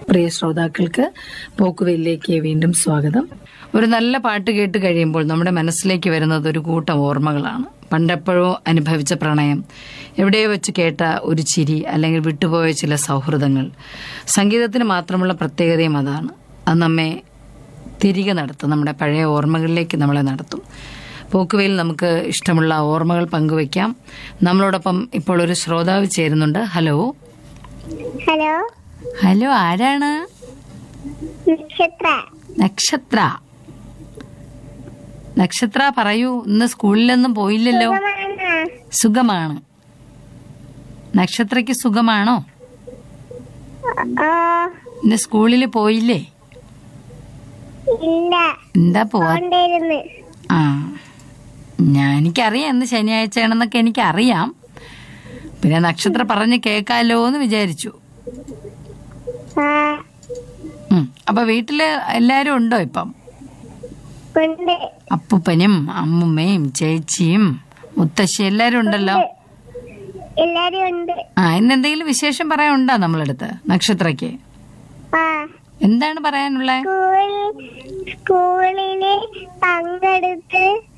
പ്രിയ ശ്രോതാക്കൾക്ക് പോക്കുവെല്ലിലേക്ക് വീണ്ടും സ്വാഗതം ഒരു നല്ല പാട്ട് കേട്ട് കഴിയുമ്പോൾ നമ്മുടെ മനസ്സിലേക്ക് വരുന്നത് ഒരു കൂട്ടം ഓർമ്മകളാണ് പണ്ടെപ്പോഴോ അനുഭവിച്ച പ്രണയം എവിടെയോ വെച്ച് കേട്ട ഒരു ചിരി അല്ലെങ്കിൽ വിട്ടുപോയ ചില സൗഹൃദങ്ങൾ സംഗീതത്തിന് മാത്രമുള്ള പ്രത്യേകതയും അതാണ് അത് നമ്മെ തിരികെ നടത്തും നമ്മുടെ പഴയ ഓർമ്മകളിലേക്ക് നമ്മളെ നടത്തും പോക്കുവയിൽ നമുക്ക് ഇഷ്ടമുള്ള ഓർമ്മകൾ പങ്കുവയ്ക്കാം നമ്മളോടൊപ്പം ഇപ്പോൾ ഒരു ശ്രോതാവ് ചേരുന്നുണ്ട് ഹലോ ഹലോ ഹലോ ആരാണ് നക്ഷത്ര നക്ഷത്ര നക്ഷത്ര പറയൂ ഇന്ന് സ്കൂളിലൊന്നും പോയില്ലല്ലോ സുഖമാണോ? സുഖമാണ് നക്ഷത്രയ്ക്ക് സുഖമാണോ ഓ ഇന്ന് സ്കൂളിൽ പോയില്ലേ ഇല്ല എന്താ പോവാ പോണ്ടായിരുന്നു ആ ഞാൻ എനിക്കറിയാം ഇന്ന് ശനിയാഴ്ചയാണെന്നൊക്കെ എനിക്കറിയാം പിന്നെ നക്ഷത്ര പറഞ്ഞ് കേൾക്കാലോ എന്ന് വിചാരിച്ചു ആ ഉം. അപ്പൊ വീട്ടില് എല്ലാരും ഉണ്ടോ ഇപ്പം ഉണ്ട് അപ്പൂപ്പനും അമ്മുമ്മയും ചേച്ചിയും മുത്തശ്ശി എല്ലാരും ഉണ്ടല്ലോ എല്ലാരും ഉണ്ട് ആ ഇന്ന് എന്തെങ്കിലും വിശേഷം പറയാനുണ്ടോ നമ്മളടുത്ത് നക്ഷത്രയ്ക്ക് ആ എന്താണ് പറയാനുള്ളത് സ്കൂൾ സ്കൂളില് പങ്കെടുത്ത്